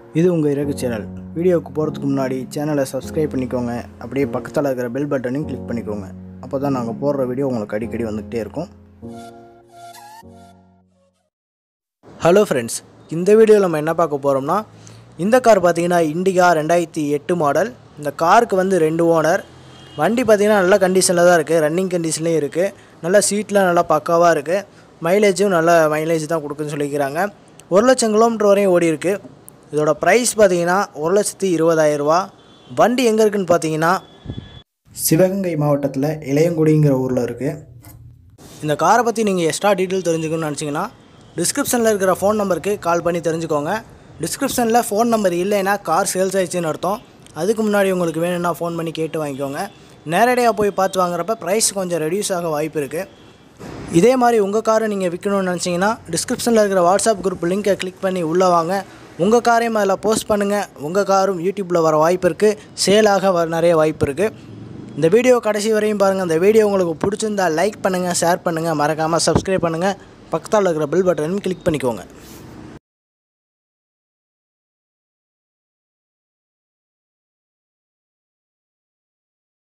இது உங்கள் இறகு சேனல் வீடியோவுக்கு போகிறதுக்கு முன்னாடி சேனலை சப்ஸ்கிரைப் பண்ணிக்கோங்க அப்படியே பக்கத்தில் இருக்கிற பெல் பட்டனையும் கிளிக் பண்ணிக்கோங்க அப்போ தான் நாங்கள் போடுற வீடியோ உங்களுக்கு அடிக்கடி வந்துக்கிட்டே இருக்கும் ஹலோ ஃப்ரெண்ட்ஸ் இந்த வீடியோவில் நம்ம என்ன பார்க்க போகிறோம்னா இந்த கார் பார்த்தீங்கன்னா இண்டிகா ரெண்டாயிரத்தி எட்டு மாடல் இந்த காருக்கு வந்து ரெண்டு ஓனர் வண்டி பார்த்தீங்கன்னா நல்ல கண்டிஷனில் தான் இருக்குது ரன்னிங் கண்டிஷன்லேயும் இருக்குது நல்ல சீட்லாம் நல்லா பக்காவாக இருக்குது மைலேஜும் நல்ல மைலேஜ் தான் கொடுக்குன்னு சொல்லிக்கிறாங்க ஒரு லட்சம் கிலோமீட்டர் வரையும் ஓடி இருக்கு இதோட ப்ரைஸ் பார்த்தீங்கன்னா ஒரு லட்சத்தி இருபதாயிரரூவா வண்டி எங்கே இருக்குன்னு பார்த்தீங்கன்னா சிவகங்கை மாவட்டத்தில் இளையங்குடிங்கிற ஊரில் இருக்குது இந்த காரை பற்றி நீங்கள் எக்ஸ்ட்ரா டீட்டெயில் தெரிஞ்சுக்கணும்னு நினச்சிங்கன்னா டிஸ்கிரிப்ஷனில் இருக்கிற ஃபோன் நம்பருக்கு கால் பண்ணி தெரிஞ்சுக்கோங்க டிஸ்கிரிப்ஷனில் ஃபோன் நம்பர் இல்லைன்னா கார் சேல்ஸ் ஆயிடுச்சுன்னு அர்த்தம் அதுக்கு முன்னாடி உங்களுக்கு வேணும்னா ஃபோன் பண்ணி கேட்டு வாங்கிக்கோங்க நேரடியாக போய் பார்த்து வாங்குறப்ப ப்ரைஸ் கொஞ்சம் ரெடியூஸ் ஆக வாய்ப்பு இருக்குது இதே மாதிரி உங்கள் காரை நீங்கள் விற்கணும்னு நினச்சிங்கன்னா டிஸ்கிரிப்ஷனில் இருக்கிற வாட்ஸ்அப் குரூப் லிங்கை கிளிக் பண்ணி உள்ளே வாங்க உங்கள் காரையும் அதில் போஸ்ட் பண்ணுங்கள் உங்கள் காரும் யூடியூப்பில் வர வாய்ப்பு இருக்குது சேலாக வர நிறைய வாய்ப்பு இருக்குது இந்த வீடியோ கடைசி வரையும் பாருங்கள் இந்த வீடியோ உங்களுக்கு பிடிச்சிருந்தா லைக் பண்ணுங்கள் ஷேர் பண்ணுங்கள் மறக்காமல் சப்ஸ்கிரைப் பண்ணுங்கள் பக்கத்தில் இருக்கிற பெல் பட்டனையும் கிளிக் பண்ணிக்கோங்க